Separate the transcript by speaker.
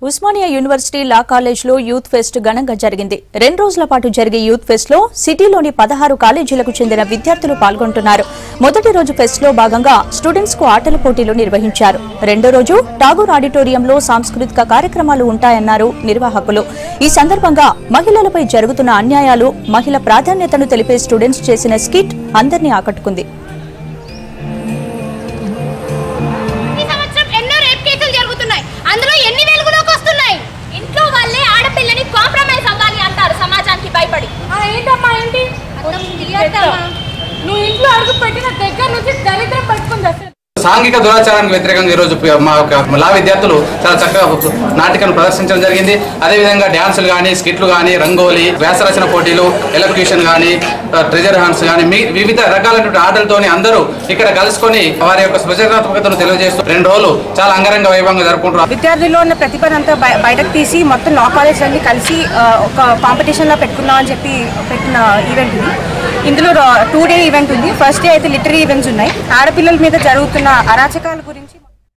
Speaker 1: Osmania university law కాలేజ్లో youth pest ఘనంగా జరిగింది రెండు రోజుల పాటు జరిగే యూత్ ఫెస్ట్ లో సిటీలోని పదహారు కాలేజీలకు చెందిన విద్యార్థులు పాల్గొంటున్నారు మొదటి రోజు ఫెస్ట్ లో భాగంగా స్టూడెంట్స్ కు ఆటల పోటీలు నిర్వహించారు రెండో రోజు టాగూర్ ఆడిటోరియంలో సాంస్కృతిక కార్యక్రమాలు ఉంటాయన్నారు నిర్వాహకులు ఈ సందర్భంగా మహిళలపై జరుగుతున్న అన్యాయాలు మహిళ ప్రాధాన్యతను తెలిపే స్టూడెంట్స్ చేసిన స్కిట్ అందరినీ ఆకట్టుకుంది
Speaker 2: ఈ సంవత్సరం ఎన్నో రేప్ కేసులు జరుగుతున్నాయి అందులో ఎన్ని వెలుగులోకి వస్తున్నాయి ఇంట్లో వాళ్ళే ఆడపిల్లని కాంప్రమైజ్ అవ్వాలి అంటారు సమాజానికి భయపడి
Speaker 3: ఏంటమ్మా ఏంటి నువ్వు ఇంట్లో అడుగు పెట్టిన దగ్గర నుంచి దరిద్రం పట్టుకుంది అసలు
Speaker 4: సాంఘిక దురాచారానికి వ్యతిరేకంగా ఈరోజు పి- మా యొక్క లా విద్యార్థులు చాలా చక్కగా నాటికను ప్రదర్శించడం జరిగింది అదేవిధంగా డ్యాన్సులు కానీ స్కిట్లు కానీ రంగోలీ వ్యాసరచన పోటీలు ఎలక్యూషన్ కానీ ట్రెజర్ హంట్స్ కానీ మీ వివిధ రకాలైనటువంటి ఆటలతోని అందరూ ఇక్కడ కలుసుకొని వారి యొక్క సృజనాత్మకతను తెలియజేస్తూ రెండు రోజులు చాలా అంగరంగ వైభవంగా జరుపుకుంటున్నారు
Speaker 5: విద్యార్థుల్లో ఉన్న ప్రతిభనంతా బయ- బయటకు తీసి మొత్తం లా కాలేజ్ అన్ని కలిసి ఆ, ఒక కాంపిటీషన్లో పెట్టుకుందాం అని చెప్పి పెట్టిన ఈవెంట్ ఇది ఇందులో టూ డే ఈవెంట్ ఉంది ఫస్ట్ డే అయితే లిటరీ ఈవెంట్స్ ఉన్నాయి ఆడపిల్లల మీద జరుగుతున్న అరాచకాల గురించి